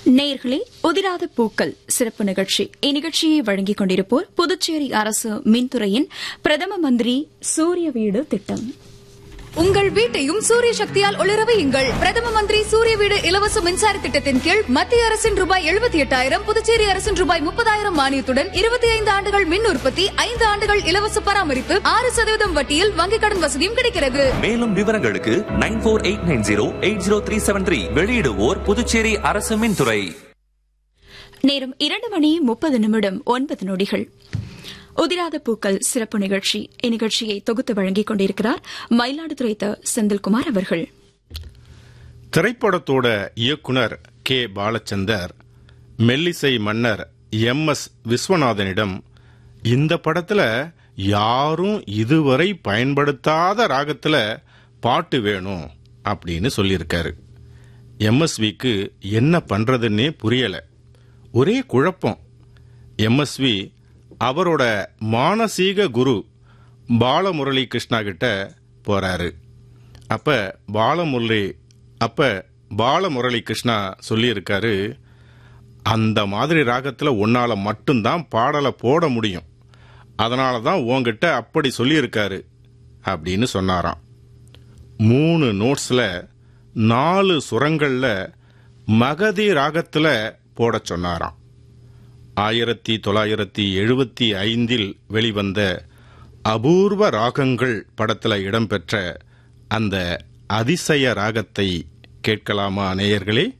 நேயர்களே உதிராத பூக்கள் சிறப்பு நிகழ்ச்சி இந்நிகழ்ச்சியை வழங்கிக் கொண்டிருப்போர் புதுச்சேரி அரசு மின்துறையின் பிரதம மந்திரி சூரிய வீடு திட்டம் உங்கள் வீட்டையும் சூரிய சக்தியால் ஒளிர வையுங்கள் பிரதம மந்திரி சூரிய வீடு இலவச மின்சார திட்டத்தின் கீழ் மத்திய அரசின் ரூபாய் எழுபத்தி எட்டாயிரம் புதுச்சேரி அரசின் ரூபாய் முப்பதாயிரம் மானியத்துடன் இருபத்தி ஐந்து ஆண்டுகள் மின் உற்பத்தி ஐந்து ஆண்டுகள் இலவச பராமரிப்பு ஆறு சதவீதம் வட்டியில் வங்கிக் கடன் வசதியும் கிடைக்கிறது மேலும் விவரங்களுக்கு nine four eight nine zero eight zero three seven three வெளியிடுவோர் புதுச்சேரி அரசு மின்துறை நேரம் இரண்டு மணி முப்பது நிமிடம் ஒன்பது நொடிகள் உதிராத பூக்கள் சிறப்பு நிகழ்ச்சி இந்நிகழ்ச்சியை தொகுத்து வழங்கிக் கொண்டிருக்கிறார் மயிலாடுதுறை த. செந்தில்குமார் அவர்கள் திரைப்படத்தோட இயக்குனர் கே பாலச்சந்தர் மெல்லிசை மன்னர் எம் எஸ் விஸ்வநாதனிடம் இந்த படத்துல யாரும் இதுவரை பயன்படுத்தாத ராகத்துல பாட்டு வேணும் அப்படின்னு சொல்லியிருக்காரு எம்எஸ்விக்கு என்ன பண்றதுன்னே புரியல ஒரே குழப்பம் எம்எஸ்வி அவரோட மானசீக குரு பாலமுரளி கிருஷ்ணா கிட்ட போறாரு அப்ப பாலமுரளி அப்ப பாலமுரளி கிருஷ்ணா சொல்லியிருக்காரு அந்த மாதிரி ராகத்துல உன்னால மட்டும்தான் பாடலை போட முடியும் அதனால தான் உன்கிட்ட அப்படி சொல்லியிருக்காரு அப்படின்னு சொன்னாராம் மூணு நோட்ஸ்ல நாலு சுரங்கள்ல மகதி ராகத்துல போடச் சொன்னாராம் ஆயிரத்தி தொள்ளாயிரத்தி எழுபத்தி ஐந்தில் வெளிவந்த அபூர்வ ராகங்கள் படத்துல இடம்பெற்ற அந்த அதிசய ராகத்தை கேட்கலாமா நேயர்களே